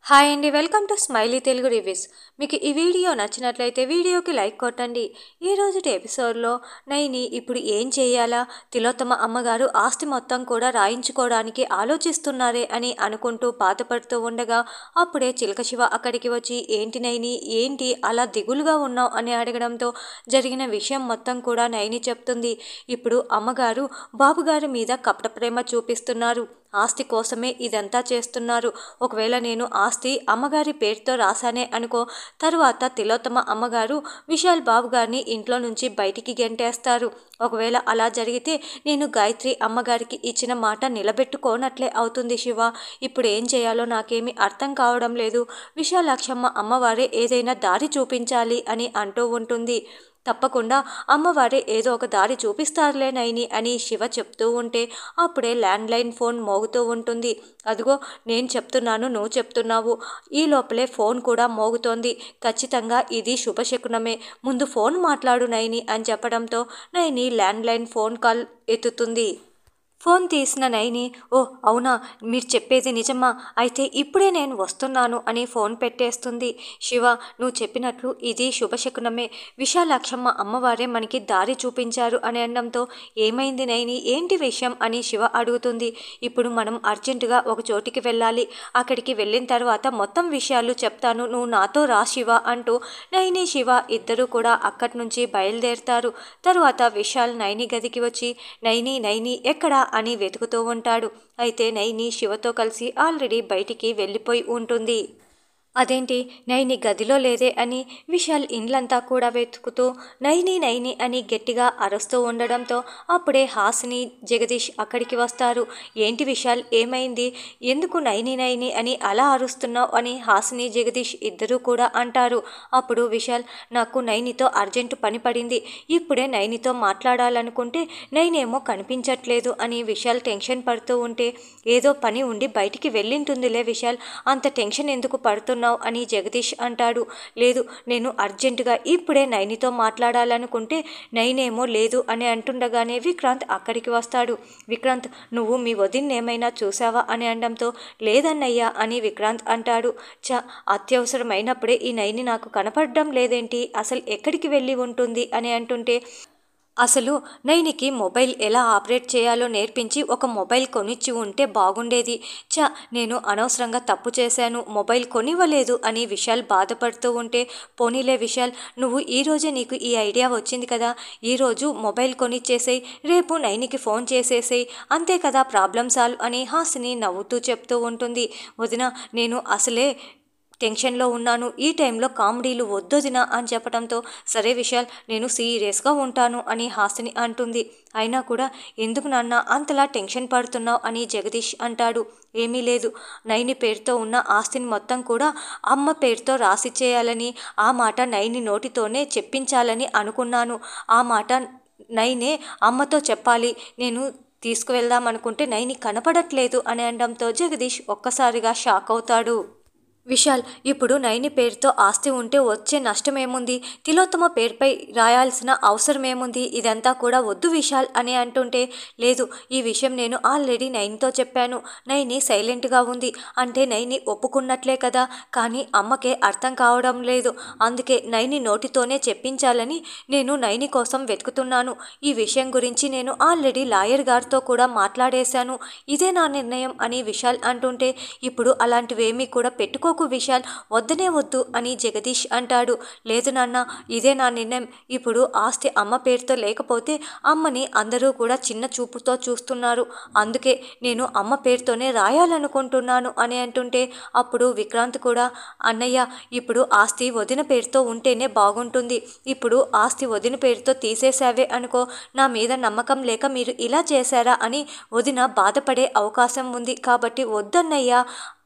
hi అండి welcome to smiley Telugu reviews మీకు ఈ వీడియో నచ్చినట్లయితే వీడియోకి లైక్ కొట్టండి ఈ రోజుటి ఎపిసోడ్లో నైని ఇప్పుడు ఏం చేయాలా తిలోత్తమ అమ్మగారు ఆస్తి మొత్తం కూడా రాయించుకోవడానికి ఆలోచిస్తున్నారే అని అనుకుంటూ బాధపడుతూ ఉండగా అప్పుడే చిలక శివ అక్కడికి వచ్చి ఏంటి నైని ఏంటి అలా దిగులుగా ఉన్నావు అని అడగడంతో జరిగిన విషయం మొత్తం కూడా నైని చెప్తుంది ఇప్పుడు అమ్మగారు బాబుగారి మీద కపట ప్రేమ చూపిస్తున్నారు ఆస్తి కోసమే ఇదంతా చేస్తున్నారు ఒకవేళ నేను ఆస్తి అమ్మగారి పేరుతో రాశానే అనుకో తరువాత తిలోత్తమ అమ్మగారు విశాల్ బాబు గారిని ఇంట్లో నుంచి బయటికి గెంటేస్తారు ఒకవేళ అలా జరిగితే నేను గాయత్రి అమ్మగారికి ఇచ్చిన మాట నిలబెట్టుకోనట్లే అవుతుంది శివ ఇప్పుడు ఏం చేయాలో నాకేమీ అర్థం కావడం లేదు విశాలాక్షమ్మ అమ్మవారే ఏదైనా దారి చూపించాలి అని అంటూ ఉంటుంది తప్పకుండా అమ్మవారే ఏదో ఒక దారి చూపిస్తారులే నైని అని శివ చెప్తూ ఉంటే అప్పుడే ల్యాండ్లైన్ ఫోన్ మోగుతూ ఉంటుంది అదిగో నేను చెప్తున్నాను నువ్వు చెప్తున్నావు ఈ లోపలే ఫోన్ కూడా మోగుతోంది ఖచ్చితంగా ఇది శుభశకునమే ముందు ఫోన్ మాట్లాడు నైని అని చెప్పడంతో నైని ల్యాండ్లైన్ ఫోన్ కాల్ ఎత్తుతుంది ఫోన్ తీసిన నైని ఓ అవునా మీరు చెప్పేది నిజమా అయితే ఇప్పుడే నేను వస్తున్నాను అని ఫోన్ పెట్టేస్తుంది శివ నువ్వు చెప్పినట్లు ఇది శుభశకునమే విశాలాక్షమ్మ అమ్మవారే మనకి దారి చూపించారు అని అనడంతో ఏమైంది నైని ఏంటి విషయం అని శివ అడుగుతుంది ఇప్పుడు మనం అర్జెంటుగా ఒక చోటికి వెళ్ళాలి అక్కడికి వెళ్ళిన తర్వాత మొత్తం విషయాలు చెప్తాను నువ్వు నాతో రా శివ అంటూ నైని శివ ఇద్దరు కూడా అక్కడి నుంచి బయలుదేరుతారు తరువాత విశాల్ నైని గదికి వచ్చి నైని నైని ఎక్కడా అని వెతుకుతూ ఉంటాడు అయితే నైని శివతో కలిసి ఆల్రెడీ బయటికి వెళ్ళిపోయి ఉంటుంది అదేంటి నైని గదిలో లేదే అని విశాల్ ఇండ్లంతా కూడా వెతుకుతూ నైని నైని అని గట్టిగా అరుస్తూ ఉండడంతో అప్పుడే హాసిని జగదీష్ అక్కడికి వస్తారు ఏంటి విశాల్ ఏమైంది ఎందుకు నైని నైని అని అలా అరుస్తున్నావు అని హాసిని జగదీష్ ఇద్దరూ కూడా అంటారు అప్పుడు విశాల్ నాకు నైనితో అర్జెంటు పని పడింది ఇప్పుడే నైనితో మాట్లాడాలనుకుంటే నైనేమో కనిపించట్లేదు అని విశాల్ టెన్షన్ పడుతూ ఉంటే ఏదో పని ఉండి బయటికి వెళ్ళింటుందిలే విశాల్ అంత టెన్షన్ ఎందుకు పడుతున్నావు అని జగదీష్ అంటాడు లేదు నేను అర్జెంటుగా ఇప్పుడే నైనితో మాట్లాడాలనుకుంటే నైనేమో లేదు అని అంటుండగానే విక్రాంత్ అక్కడికి వస్తాడు విక్రాంత్ నువ్వు మీ వదిన్ని ఏమైనా చూసావా అని అనడంతో లేదన్నయ్యా అని విక్రాంత్ అంటాడు చ అత్యవసరమైనప్పుడే ఈ నైని నాకు కనపడడం లేదేంటి అసలు ఎక్కడికి వెళ్ళి ఉంటుంది అని అంటుంటే అసలు నైనికి మొబైల్ ఎలా ఆపరేట్ చేయాలో నేర్పించి ఒక మొబైల్ కొనిచ్చి ఉంటే బాగుండేది చ నేను అనవసరంగా తప్పు చేశాను మొబైల్ కొనివ్వలేదు అని విశాల్ బాధపడుతూ ఉంటే పోనీలే విశాల్ నువ్వు ఈరోజే నీకు ఈ ఐడియా వచ్చింది కదా ఈరోజు మొబైల్ కొనిచ్చేసేయి రేపు నైనికి ఫోన్ చేసేసేయి అంతే కదా ప్రాబ్లం సాల్వ్ అని హాసిని నవ్వుతూ చెప్తూ ఉంటుంది వదిన నేను అసలే టెన్షన్లో ఉన్నాను ఈ టైంలో కామెడీలు వద్దొదినా అని చెప్పడంతో సరే విశాల్ నేను సీరియస్గా ఉంటాను అని హాసిని అంటుంది అయినా కూడా ఎందుకు నాన్న అంతలా టెన్షన్ పడుతున్నావు అని జగదీష్ అంటాడు ఏమీ లేదు నైని పేరుతో ఉన్న ఆస్తిని మొత్తం కూడా అమ్మ పేరుతో రాసిచ్చేయాలని ఆ మాట నైని నోటితోనే చెప్పించాలని అనుకున్నాను ఆ మాట నైనే అమ్మతో చెప్పాలి నేను తీసుకువెళ్దాం అనుకుంటే నైని కనపడట్లేదు అని అనడంతో జగదీష్ ఒక్కసారిగా షాక్ అవుతాడు విశాల్ ఇప్పుడు నైని పేరుతో ఆస్తి ఉంటే వచ్చే నష్టమేముంది తిలోత్తమ పేరుపై రాయాల్సిన అవసరమేముంది ఇదంతా కూడా వద్దు విశాల్ అని అంటుంటే లేదు ఈ విషయం నేను ఆల్రెడీ నైన్తో చెప్పాను నైని సైలెంట్గా ఉంది అంటే నైని ఒప్పుకున్నట్లే కదా కానీ అమ్మకే అర్థం కావడం లేదు అందుకే నైని నోటితోనే చెప్పించాలని నేను నైని కోసం వెతుకుతున్నాను ఈ విషయం గురించి నేను ఆల్రెడీ లాయర్ గారితో కూడా మాట్లాడేశాను ఇదే నా నిర్ణయం అని విశాల్ అంటుంటే ఇప్పుడు అలాంటివేమీ కూడా పెట్టుకో అనుకోకు విశాల్ వద్దనే వద్దు అని జగదీష్ అంటాడు లేదు నాన్న ఇదే నా నిర్ణయం ఇప్పుడు ఆస్తి అమ్మ పేరుతో లేకపోతే అమ్మని అందరూ కూడా చిన్న చూపుతో చూస్తున్నారు అందుకే నేను అమ్మ పేరుతోనే రాయాలనుకుంటున్నాను అని అంటుంటే అప్పుడు విక్రాంత్ కూడా అన్నయ్య ఇప్పుడు ఆస్తి వదిన పేరుతో ఉంటేనే బాగుంటుంది ఇప్పుడు ఆస్తి వదిన పేరుతో తీసేసావే అనుకో నా మీద నమ్మకం లేక మీరు ఇలా చేశారా అని వదిన బాధపడే అవకాశం ఉంది కాబట్టి వద్దన్నయ్య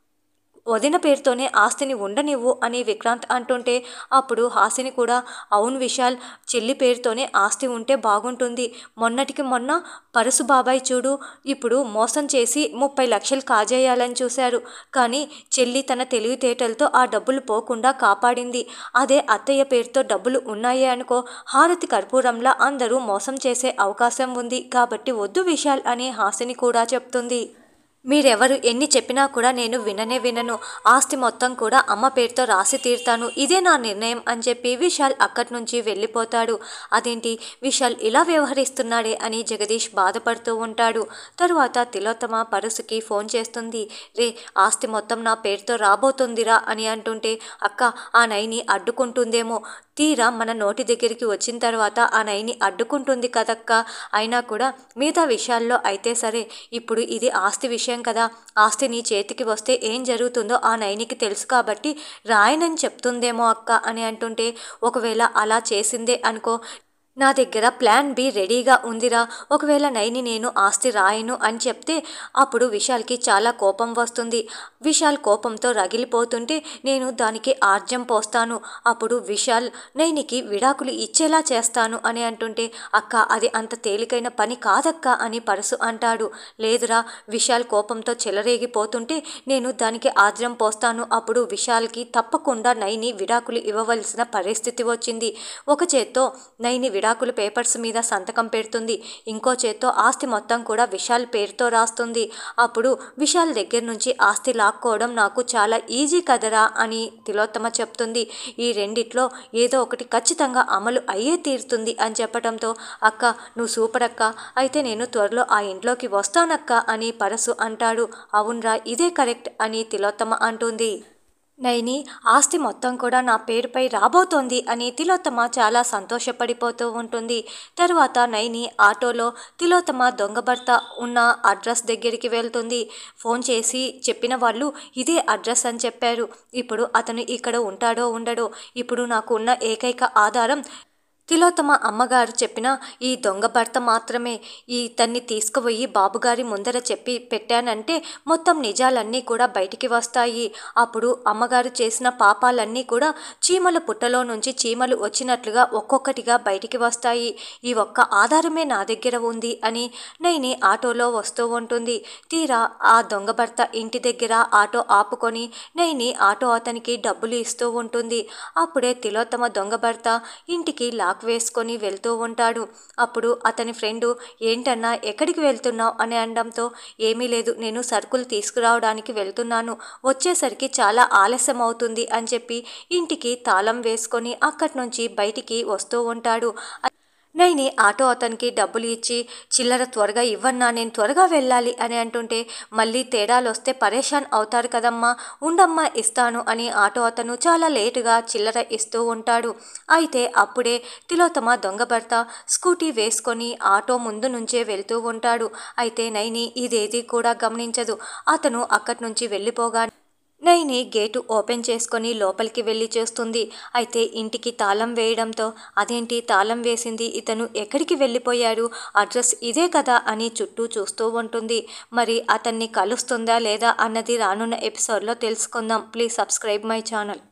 వదిన పేరుతోనే ఆస్తిని ఉండనివ్వు అని విక్రాంత్ అంటుంటే అప్పుడు హాసిని కూడా అవును విశాల్ చెల్లి పేరుతోనే ఆస్తి ఉంటే బాగుంటుంది మొన్నటికి మొన్న పరసు బాబాయ్ చూడు ఇప్పుడు మోసం చేసి ముప్పై లక్షలు కాజేయాలని చూశారు కానీ చెల్లి తన తెలివితేటలతో ఆ డబ్బులు పోకుండా కాపాడింది అదే అత్తయ్య పేరుతో డబ్బులు ఉన్నాయి అనుకో హారతి కర్పూరంలా అందరూ మోసం చేసే అవకాశం ఉంది కాబట్టి వద్దు విశాల్ అని హాసిని కూడా చెప్తుంది మీరెవరు ఎన్ని చెప్పినా కూడా నేను విననే వినను ఆస్తి మొత్తం కూడా అమ్మ పేరుతో రాసి తీరుతాను ఇదే నా నిర్ణయం అని చెప్పి విశాల్ అక్కడి నుంచి వెళ్ళిపోతాడు అదేంటి విశాల్ ఇలా వ్యవహరిస్తున్నాడే అని జగదీష్ బాధపడుతూ ఉంటాడు తరువాత తిలోత్తమ పరుసుకి ఫోన్ చేస్తుంది రే ఆస్తి మొత్తం నా పేరుతో రాబోతుందిరా అని అంటుంటే అక్క ఆ నైని అడ్డుకుంటుందేమో తీరా మన నోటి దగ్గరికి వచ్చిన తర్వాత ఆ నైని అడ్డుకుంటుంది కదక్క అయినా కూడా మిగతా విషయాల్లో అయితే సరే ఇప్పుడు ఇది ఆస్తి విషయం కదా ఆస్తి నీ చేతికి వస్తే ఏం జరుగుతుందో ఆ నైనికి తెలుసు కాబట్టి రాయనని చెప్తుందేమో అక్క అని అంటుంటే ఒకవేళ అలా చేసిందే అనుకో నా దగ్గర ప్లాన్ బి రెడీగా ఉందిరా ఒకవేళ నైని నేను ఆస్తి రాయను అని చెప్తే అప్పుడు విశాల్కి చాలా కోపం వస్తుంది విశాల్ కోపంతో రగిలిపోతుంటే నేను దానికి ఆర్జం పోస్తాను అప్పుడు విశాల్ నైనికి విడాకులు ఇచ్చేలా చేస్తాను అని అంటుంటే అక్క అది అంత తేలికైన పని కాదక్క అని పరసు అంటాడు లేదురా విశాల్ కోపంతో చెలరేగిపోతుంటే నేను దానికి ఆర్జం పోస్తాను అప్పుడు విశాల్కి తప్పకుండా నైని విడాకులు ఇవ్వవలసిన పరిస్థితి వచ్చింది ఒక చేత్తో నైని విడాకులు పేపర్స్ మీద సంతకం పెడుతుంది ఇంకో చేత్తో ఆస్తి మొత్తం కూడా విశాల్ పేరుతో రాస్తుంది అప్పుడు విశాల్ దగ్గర నుంచి ఆస్తి లాక్కోవడం నాకు చాలా ఈజీ కదరా అని తిలోత్తమ చెప్తుంది ఈ రెండిట్లో ఏదో ఒకటి ఖచ్చితంగా అమలు అయ్యే తీరుతుంది అని చెప్పడంతో అక్క నువ్వు సూపర్ అక్క అయితే నేను త్వరలో ఆ ఇంట్లోకి వస్తానక్క అని పరసు అంటాడు అవునరా ఇదే కరెక్ట్ అని తిలోత్తమ అంటుంది నైని ఆస్తి మొత్తం కూడా నా పేరుపై రాబోతోంది అని తిలోత్తమ చాలా సంతోషపడిపోతూ ఉంటుంది తరువాత నైని ఆటోలో తిలోత్తమ దొంగ భర్త ఉన్న అడ్రస్ దగ్గరికి వెళ్తుంది ఫోన్ చేసి చెప్పిన వాళ్ళు ఇదే అడ్రస్ అని చెప్పారు ఇప్పుడు అతను ఇక్కడ ఉంటాడో ఉండడో ఇప్పుడు నాకు ఉన్న ఏకైక ఆధారం తిలోత్తమ అమ్మగారు చెప్పిన ఈ దొంగ భర్త మాత్రమే ఈ తన్ని తీసుకుపోయి బాబుగారి ముందర చెప్పి పెట్టానంటే మొత్తం నిజాలన్నీ కూడా బయటికి వస్తాయి అప్పుడు అమ్మగారు చేసిన పాపాలన్నీ కూడా చీమల పుట్టలో నుంచి చీమలు వచ్చినట్లుగా ఒక్కొక్కటిగా బయటికి వస్తాయి ఈ ఒక్క ఆధారమే నా దగ్గర ఉంది అని నైని ఆటోలో వస్తూ ఉంటుంది తీరా ఆ దొంగ భర్త ఇంటి దగ్గర ఆటో ఆపుకొని నైని ఆటో అతనికి డబ్బులు ఇస్తూ ఉంటుంది అప్పుడే తిలోత్తమ దొంగ భర్త ఇంటికి లాక్ వేసుకొని వెళ్తూ ఉంటాడు అప్పుడు అతని ఫ్రెండు ఏంటన్నా ఎక్కడికి వెళ్తున్నావు అని అనడంతో ఏమీ లేదు నేను సరుకులు తీసుకురావడానికి వెళ్తున్నాను వచ్చేసరికి చాలా ఆలస్యం అవుతుంది అని చెప్పి ఇంటికి తాళం వేసుకొని అక్కడి నుంచి బయటికి వస్తూ ఉంటాడు నైని ఆటో అతనికి డబ్బులు ఇచ్చి చిల్లర త్వరగా ఇవ్వన్నా నేను త్వరగా వెళ్ళాలి అని అంటుంటే మళ్ళీ తేడాలు వస్తే పరేషాన్ అవుతారు కదమ్మా ఉండమ్మా ఇస్తాను అని ఆటో అతను చాలా లేటుగా చిల్లర ఇస్తూ ఉంటాడు అయితే అప్పుడే తిలోతమ దొంగ భర్త స్కూటీ వేసుకొని ఆటో ముందు నుంచే వెళ్తూ ఉంటాడు అయితే నైని ఇదేది కూడా గమనించదు అతను అక్కడి నుంచి వెళ్ళిపోగా నైని గేటు ఓపెన్ చేసుకొని లోపలికి వెళ్ళి చూస్తుంది అయితే ఇంటికి తాళం వేయడంతో అదేంటి తాళం వేసింది ఇతను ఎక్కడికి వెళ్ళిపోయాడు అడ్రస్ ఇదే కదా అని చుట్టూ చూస్తూ ఉంటుంది మరి అతన్ని కలుస్తుందా లేదా అన్నది రానున్న ఎపిసోడ్లో తెలుసుకుందాం ప్లీజ్ సబ్స్క్రైబ్ మై ఛానల్